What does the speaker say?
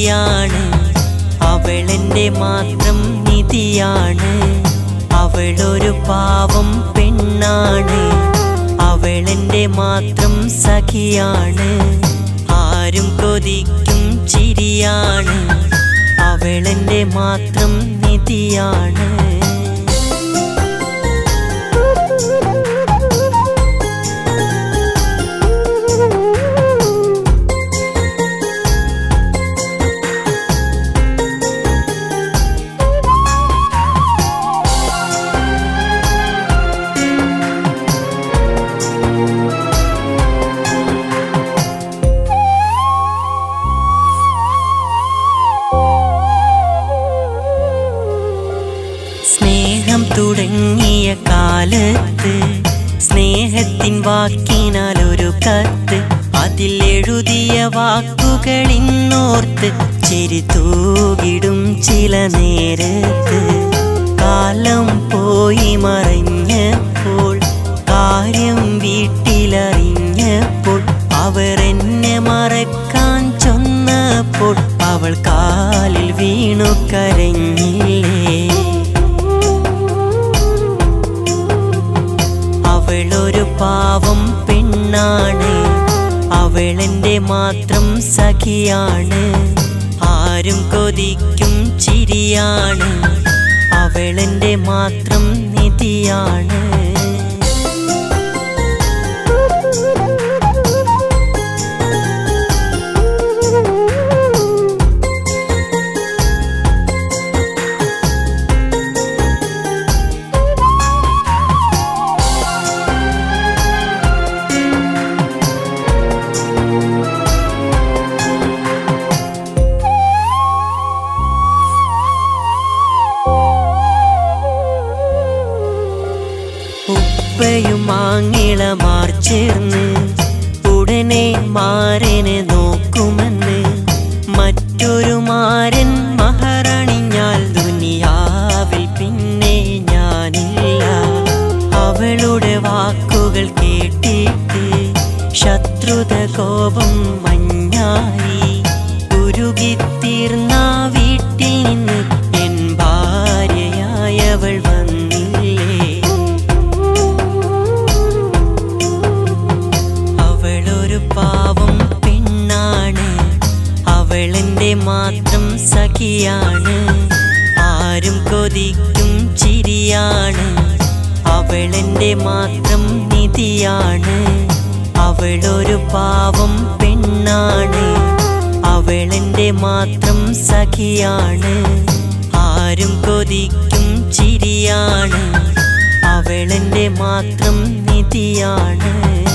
സഖിയാണ് അവളെന്റെ മാത്രം നിധിയാണ് അവളൊരു പാവം പെണ്ണാണ് അവളെന്റെ മാത്രം സഖിയാണ് ആരും കൊതിക്കും ചിരിയാണ് അവളെന്റെ മാത്രം നിധിയാണ് സ്നേഹം തുടങ്ങിയ കാലത്ത് സ്നേഹത്തിൻ വാക്കിനാൽ ഒരു കത്ത് അതിൽ എഴുതിയ വാക്കുകൾ ഇന്നോർത്ത് ചെരി തൂകിടും ചില നേരത്ത് കാലം പോയി മറഞ്ഞപ്പോൾ കാര്യം വീട്ടിലറിഞ്ഞപ്പോൾ അവർ എന്നെ മറക്കാൻ ചൊന്നപ്പോൾ അവൾ കാലിൽ വീണു കരഞ്ഞില്ലേ അവളൊരു പാവം പെണ്ണാണ് അവളെന്റെ മാത്രം സഖിയാണ് ആരും കൊതിക്കും ചിരിയാണ് അവളെന്റെ മാത്രം നിധിയാണ് ഉപ്പയും മാങ്ങിളമാർ ചേർന്ന് ഉടനെ മാരനെ നോക്കുമെന്ന് മറ്റൊരു മാരൻ മഹറണിഞ്ഞാൽ ദുനിയാവിൽ പിന്നെ ഞാനില്ല അവളുടെ വാക്കുകൾ കേട്ടിട്ട് ശത്രുത കോപം മഞ്ഞായി ഉരുകിത്തീർന്ന വീട്ടിൽ നിന്ന് എൻ ഭാര്യയായവൾ വന്നില്ലേ അവളൊരു പാവം പെണ്ണാണ് അവളെന്റെ മാത്രം സഖിയാണ് ആരും കൊതിക്കും ചിരിയാണ് അവളെന്റെ മാത്രം നിധിയാണ് അവളൊരു പാവം പെണ്ണാണ് അവളെന്റെ മാത്രം സഖിയാണ് ആരും കൊതിക്കും ചിരിയാണ് അവളെന്റെ മാത്രം നിധിയാണ്